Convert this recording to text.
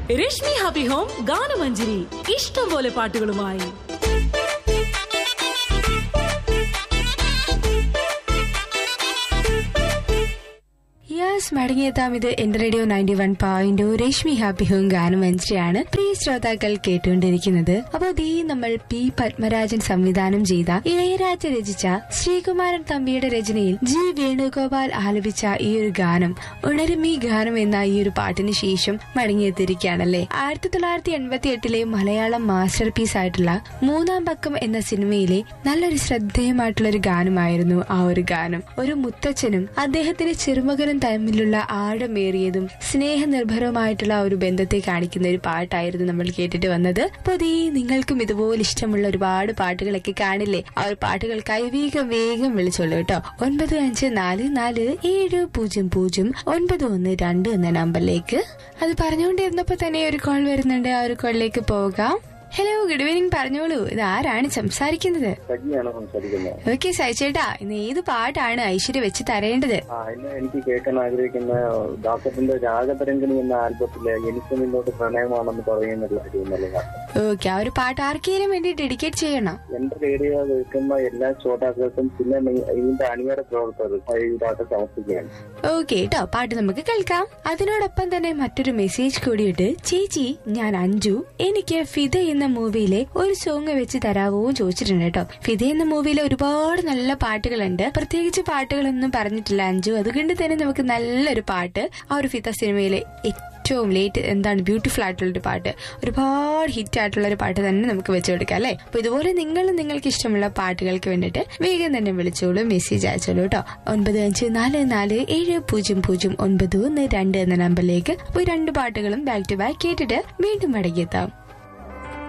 Rashmi happy home ഗാനമഞ്ജരി ഇഷ്ടം പോലെ പാട്ടുകളുമായി yes മടങ്ങിയെത്താം ഇത് എന്റെ radio ninety one point Rashmi happy home ഗാനമഞ്ജരിയാണ് പ്രിയ ശ്രോതാക്കൾ കേട്ടുകൊണ്ടിരിക്കുന്നത് അപ്പോൾ ദീ നമ്മൾ പി പത്മരാജൻ സംവിധാനം ചെയ്ത ഇളയരാജ രചിച്ച ശ്രീകുമാരൻ തമ്പിയുടെ രചനയിൽ ജി വേണുഗോപാൽ ആലപിച്ച ഈ ഒരു ഗാനം ഉണരും ഈ ഗാനം എന്ന ഈ ഒരു പാട്ടിന് ശേഷം മടങ്ങിയെത്തിയിരിക്കുകയാണല്ലേ ആയിരത്തി തൊള്ളായിരത്തി എൺപത്തി എട്ടിലെ മലയാളം മാസ്റ്റർ പീസ് ആയിട്ടുള്ള മൂന്നാം പക്കം എന്ന സിനിമയിലെ നല്ലൊരു ശ്രദ്ധേയമായിട്ടുള്ള ഒരു ഗാനമായിരുന്നു ആ ഒരു ഗാനം ഒരു മുത്തച്ഛനും അദ്ദേഹത്തിന്റെ ചെറുമകനും തമ്മിലുള്ള ആഴമേറിയതും സ്നേഹനിർഭരവുമായിട്ടുള്ള ആ ഒരു ബന്ധത്തെ കാണിക്കുന്ന ഒരു പാട്ടായിരുന്നു നമ്മൾ കേട്ടിട്ട് വന്നത് അപ്പൊ അതീ നിങ്ങൾക്കും ഇതുപോലെ ഇഷ്ടമുള്ള ഒരുപാട് പാട്ടുകളൊക്കെ കാണില്ലേ ആ ഒരു പാട്ടുകൾക്കായി വേഗം വേഗം വിളിച്ചോളൂ കേട്ടോ ഒൻപത് അഞ്ച് നാല് നാല് ഏഴ് പൂജ്യം പൂജ്യം ഒൻപത് ഒന്ന് രണ്ട് എന്ന നമ്പറിലേക്ക് അത് പറഞ്ഞുകൊണ്ടിരുന്നപ്പോ തന്നെ ഒരു കോൾ വരുന്നുണ്ട് ആ ഒരു കോളിലേക്ക് പോകാം ഹലോ ഗുഡ് ഈവനിങ് പറഞ്ഞോളൂ ഇത് ആരാണ് സംസാരിക്കുന്നത് സജിയാണ് സംസാരിക്കുന്നത് ഓക്കെ സൈച്ചേട്ടാ ഇന്ന് ഏത് പാട്ടാണ് ഐശ്വര്യ വെച്ച് തരേണ്ടത് ആ ഇന്ന് എനിക്ക് കേൾക്കാൻ ആഗ്രഹിക്കുന്ന ദാസത്തിന്റെ രാഗതരംഗിണി എന്ന ആൽബത്തിലെ എനിക്ക് നിന്നോട് പ്രണയമാണെന്ന് പറയുന്നുള്ള ഒരു നല്ല പാട്ട് ഓക്കെ ആ ഒരു പാട്ട് ആർക്കെങ്കിലും വേണ്ടി ഡെഡിക്കേറ്റ് ചെയ്യണം എന്റെ റേഡിയോ കേൾക്കുന്ന എല്ലാ ശ്രോതാക്കൾക്കും പിന്നെ നി- ഇതിന്റെ അണിയറ പ്രവർത്തകർ ഈ പാട്ട് സമർപ്പിക്കുകയാണ് ഓക്കെ കേട്ടോ പാട്ട് നമുക്ക് കേൾക്കാം അതിനോടൊപ്പം തന്നെ മറ്റൊരു മെസ്സേജ് കൂടിയിട്ട് ചേച്ചി ഞാൻ അഞ്ജു എനിക്ക് ഫിദ എന്ന മൂവിയിലെ ഒരു സോങ് വെച്ച് തരാവോ എന്ന് ചോദിച്ചിട്ടുണ്ട് കേട്ടോ ഫിദ എന്ന മൂവിയിലെ ഒരുപാട് നല്ല പാട്ടുകളുണ്ട് പ്രത്യേകിച്ച് പാട്ടുകളൊന്നും പറഞ്ഞിട്ടില്ല അഞ്ജു അതുകൊണ്ട് തന്നെ നമുക്ക് നല്ലൊരു പാട്ട് ആ ഒരു ഫിദ സിനിമയിലെ ഏറ്റവും ലേറ്റ് എന്താണ് ബ്യൂട്ടിഫുൾ ആയിട്ടുള്ള ഒരു പാട്ട് ഒരുപാട് ഹിറ്റ് ആയിട്ടുള്ള ഒരു പാട്ട് തന്നെ നമുക്ക് വെച്ചു കൊടുക്കാം അല്ലെ അപ്പൊ ഇതുപോലെ നിങ്ങൾ നിങ്ങൾക്ക് ഇഷ്ടമുള്ള പാട്ടുകൾക്ക് വേണ്ടിയിട്ട് വേഗം തന്നെ വിളിച്ചോളൂ മെസ്സേജ് അയച്ചോളൂ കേട്ടോ ഒൻപത് അഞ്ച് നാല് നാല് ഏഴ് പൂജ്യം പൂജ്യം ഒൻപത് ഒന്ന് രണ്ട് എന്ന നമ്പറിലേക്ക് അപ്പൊ ഈ രണ്ട് പാട്ടുകളും ബാക്ക് ടു ബാക്ക് കേട്ടിട്ട് വീണ്ടും മടങ്ങിയെത്താം